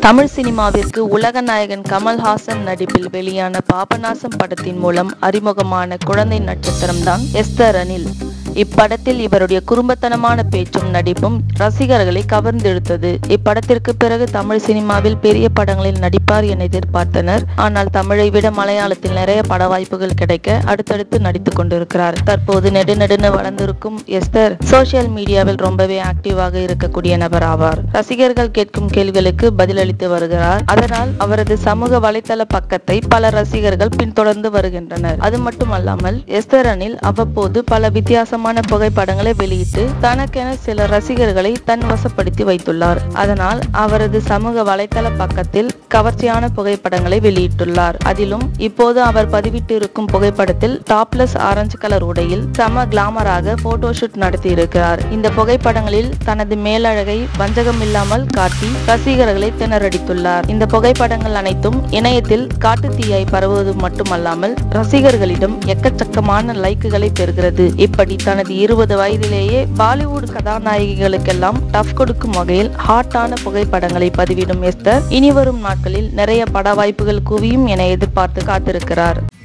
தமிழ் சினிமாவிற்கு உலக நாயகன் கமல்ஹாசன் நடிப்பில் வெளியான பாபநாசம் படத்தின் மூலம் அறிமுகமான குழந்தை நட்சத்திரம்தான் எஸ்தர் அனில் இப்படத்தில் இவருடைய குறும்பத்தனமான பேச்சும் நடிப்பும் ரசிகர்களை கவர்ந்தெடுத்தது இப்படத்திற்கு பிறகு தமிழ் சினிமாவில் பெரிய படங்களில் நடிப்பார் என எதிர்பார்த்தனர் ஆனால் தமிழை விட மலையாளத்தில் நிறைய பட வாய்ப்புகள் கிடைக்க அடுத்தடுத்து நடித்துக் கொண்டிருக்கிறார் தற்போது நெடுநெடுன்னு வளர்ந்திருக்கும் எஸ்தர் சோசியல் மீடியாவில் ரொம்பவே ஆக்டிவாக இருக்கக்கூடிய நபர் ஆவார் ரசிகர்கள் கேட்கும் கேள்விகளுக்கு பதிலளித்து வருகிறார் அதனால் அவரது சமூக வலைத்தள பக்கத்தை பல ரசிகர்கள் பின்தொடர்ந்து வருகின்றனர் அது மட்டுமல்லாமல் எஸ்தர் அனில் அவ்வப்போது பல வித்தியாசமான புகைப்படங்களை வெளியிட்டு தனக்கென சில ரசிகர்களை தன் வசப்படுத்தி வைத்துள்ளார் அதனால் அவரது சமூக வலைத்தள பக்கத்தில் கவர்ச்சியான புகைப்படங்களை வெளியிட்டுள்ளார் அதிலும் இப்போது அவர் பதிவிட்டு இருக்கும் புகைப்படத்தில் டாப்லெஸ் ஆரஞ்சு கலர் உடையில் சம கிளாமராக போட்டோஷூட் நடத்தி இருக்கிறார் இந்த புகைப்படங்களில் தனது மேலழகை வஞ்சகம் இல்லாமல் காட்டி ரசிகர்களை திணறடித்துள்ளார் இந்த புகைப்படங்கள் அனைத்தும் இணையத்தில் காட்டுத்தீயாய் பரவுவது மட்டுமல்லாமல் ரசிகர்களிடம் எக்கச்சக்கமான லைக்குகளை பெறுகிறது இப்படி தனது இருபது வயதிலேயே பாலிவுட் கதாநாயகிகளுக்கெல்லாம் டஃப் கொடுக்கும் வகையில் ஹாட்டான புகைப்படங்களை பதிவிடும் எஸ்தர் இனிவரும் நாட்களில் நிறைய பட வாய்ப்புகள் குவியும் என எதிர்பார்த்து காத்திருக்கிறார்